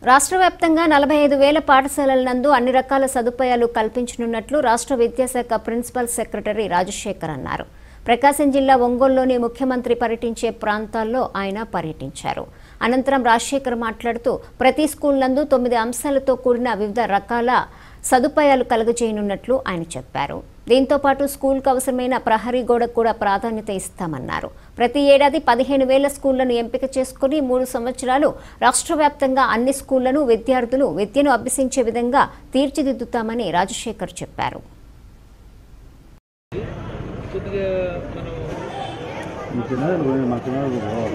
రాష్ట్ర వ్యాప్తంగా నలభై ఐదు వేల పాఠశాలల నందు అన్ని రకాల సదుపాయాలు కల్పించనున్నట్లు రాష్ట్ర విద్యాశాఖ ప్రిన్సిపల్ సెక్రటరీ రాజశేఖర్ అన్నారు ప్రకాశం జిల్లా ఒంగోలులోని ముఖ్యమంత్రి పర్యటించే ప్రాంతాల్లో ఆయన పర్యటించారు అనంతరం రాజశేఖర్ మాట్లాడుతూ ప్రతి స్కూల్ నందు తొమ్మిది అంశాలతో కూడిన వివిధ రకాల సదుపాయాలు కలుగజేయనున్నట్లు ఆయన చెప్పారు దీంతో పాటు స్కూల్కు అవసరమైన ప్రహరీ గోడకు కూడా ప్రాధాన్యత ఇస్తామన్నారు ప్రతి ఏడాది పదిహేను వేల స్కూళ్లను ఎంపిక చేసుకుని మూడు సంవత్సరాలు రాష్ట్ర వ్యాప్తంగా అన్ని స్కూళ్లను విద్యార్థులు విద్యను అభ్యసించే విధంగా తీర్చిదిద్దుతామని రాజశేఖర్ చెప్పారు కొద్దిగా మనం ఇంటిన మా చిన్నవాడు పోవాలి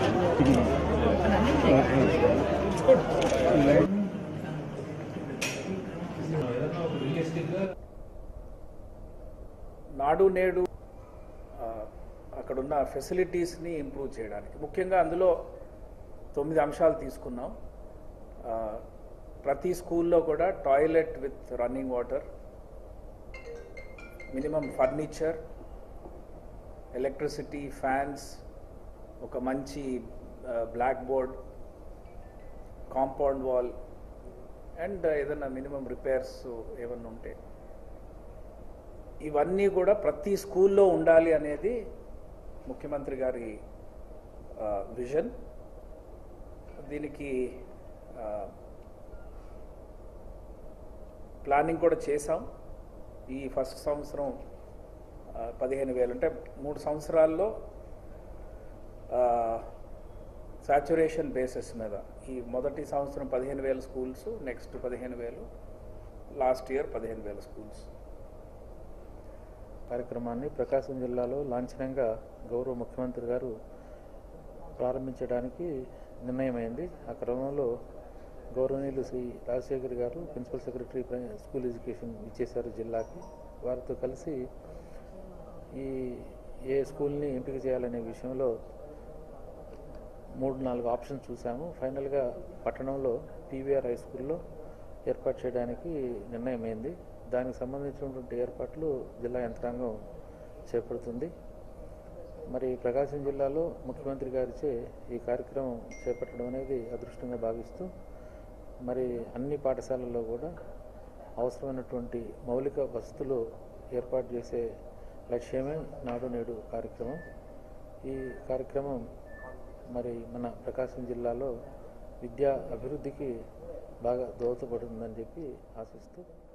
నాడు నేడు ఆ, అక్కడున్న ఫెసిలిటీస్ని ఇంప్రూవ్ చేయడానికి ముఖ్యంగా అందులో తొమ్మిది అంశాలు తీసుకున్నాం ఆ, ప్రతి స్కూల్లో కూడా toilet with running water minimum furniture electricity fans ఒక మంచి blackboard compound wall and ఏదైనా మినిమం రిపేర్స్ ఏమన్నా ఉంటే ఇవన్నీ కూడా ప్రతి స్కూల్లో ఉండాలి అనేది ముఖ్యమంత్రి గారి ఆ, విజన్ దీనికి ఆ, ప్లానింగ్ కూడా చేసాం ఈ ఫస్ట్ సంవత్సరం ఆ, పదిహేను వేలు అంటే మూడు సంవత్సరాల్లో సాచురేషన్ బేసిస్ మీద ఈ మొదటి సంవత్సరం పదిహేను వేల స్కూల్స్ నెక్స్ట్ పదిహేను వేలు లాస్ట్ ఇయర్ పదిహేను వేల స్కూల్స్ కార్యక్రమాన్ని ప్రకాశం జిల్లాలో లాంఛనంగా గౌరవ ముఖ్యమంత్రి గారు ప్రారంభించడానికి నిర్ణయమైంది ఆ క్రమంలో గౌరవనీయులు శ్రీ రాజశేఖర్ గారు ప్రిన్సిపల్ సెక్రటరీ ప్ర- స్కూల్ ఎడ్యుకేషన్ ఇచ్చేశారు జిల్లాకి వారితో కలిసి ఈ ఏ స్కూల్ని ఎంపిక చేయాలనే విషయంలో మూడు నాలుగు ఆప్షన్స్ చూసాము ఫైనల్గా పట్టణంలో పీవీఆర్ హై స్కూల్లో ఏర్పాటు చేయడానికి నిర్ణయమైంది దానికి సంబంధించినటువంటి ఏర్పాట్లు జిల్లా యంత్రాంగం చేపడుతుంది మరి ప్రకాశం జిల్లాలో ముఖ్యమంత్రి గారిచే ఈ కార్యక్రమం చేపట్టడం అనేది అదృష్టంగా భావిస్తూ మరి అన్ని పాఠశాలల్లో కూడా అవసరమైనటువంటి మౌలిక వసతులు ఏర్పాటు చేసే లక్ష్యమే నాడు నేడు కార్యక్రమం ఈ కార్యక్రమం మరి మన ప్రకాశం జిల్లాలో విద్యా అభివృద్ధికి బాగా దోహదపడుతుందని చెప్పి ఆశిస్తూ